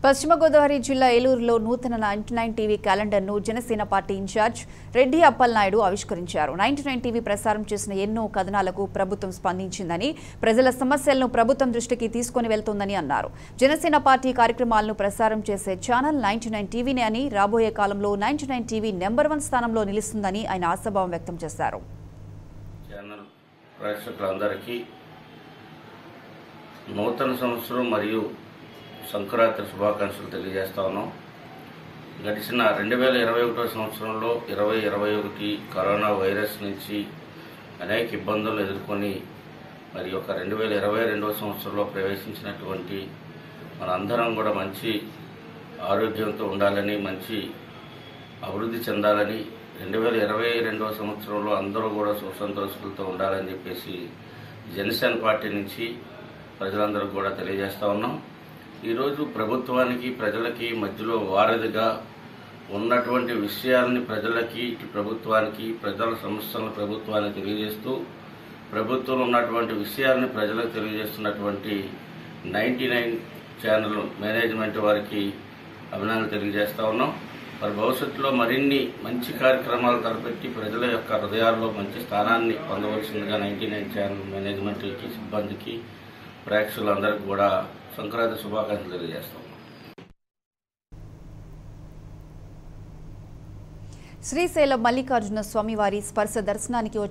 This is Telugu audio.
పశ్చిమ గోదావరి జిల్లా ఏలూరులో నూతన నైన్టీ నైన్ టీవీ క్యాలెండర్ను జనసేన పార్టీ ఇన్ఛార్జ్ రెడ్డి అప్పలనాయుడు ఆవిష్కరించారు నైన్టీ నైన్ టీవీ ప్రసారం చేసిన ఎన్నో కథనాలకు ప్రభుత్వం స్పందించిందని ప్రజల సమస్యలను ప్రభుత్వం దృష్టికి తీసుకుని వెళ్తోందని అన్నారు జనసేన పార్టీ కార్యక్రమాలను ప్రసారం చేసే ఛానల్ నైన్టీ నైన్ టీవీనే అని రాబోయే కాలంలో ninety nine TV number one స్థానంలో నిలుస్తుందని ఆయన ఆశాభావం వ్యక్తం చేశారు ఛానల్ ప్రేక్షకులందరికీ నూతన సంవత్సరం మరియు సంక్రాంతి శుభాకాంక్షలు తెలియజేస్తా ఉన్నాం గడిచిన రెండు వేల ఇరవై ఒకటో సంవత్సరంలో ఇరవై ఇరవై ఒకటి కరోనా వైరస్ నుంచి అనేక ఇబ్బందులు ఎదుర్కొని మరి ఒక రెండు వేల ఇరవై రెండవ సంవత్సరంలో ప్రవేశించినటువంటి మనందరం కూడా మంచి ఆరోగ్యంతో ఉండాలని మంచి అభివృద్ధి చెందాలని రెండు వేల ఇరవై రెండవ సంవత్సరంలో అందరూ కూడా సుఖ సంతోషాలతో ఉండాలని చెప్పేసి జనసేన పార్టీ నుంచి ప్రజలందరూ కూడా తెలియజేస్తా ఉన్నాం ఈరోజు ప్రభుత్వానికి ప్రజలకి మధ్యలో వారధిగా ఉన్నటువంటి విషయాల్ని ప్రజలకి ఇటు ప్రభుత్వానికి ప్రజల సమస్యలను ప్రభుత్వానికి తెలియజేస్తూ ప్రభుత్వంలో ఉన్నటువంటి విషయాల్ని ప్రజలకు తెలియజేస్తున్నటువంటి నైంటీ నైన్ ఛానల్ మేనేజ్మెంట్ వారికి అభినందనలు తెలియజేస్తా ఉన్నాం మరి భవిష్యత్తులో మరిన్ని మంచి కార్యక్రమాలు తలపెట్టి ప్రజల యొక్క హృదయాల్లో మంచి స్థానాన్ని పొందవలసిందిగా నైంటీ నైన్ ఛానల్ మేనేజ్మెంట్కి సిబ్బందికి ప్రేక్షకులందరికీ కూడా సంక్రాంతి శుభాకాంక్షలు తెలియజేస్తాం శ్రీశైలం మల్లికార్జున స్వామివారి స్పర్శ దర్శనానికి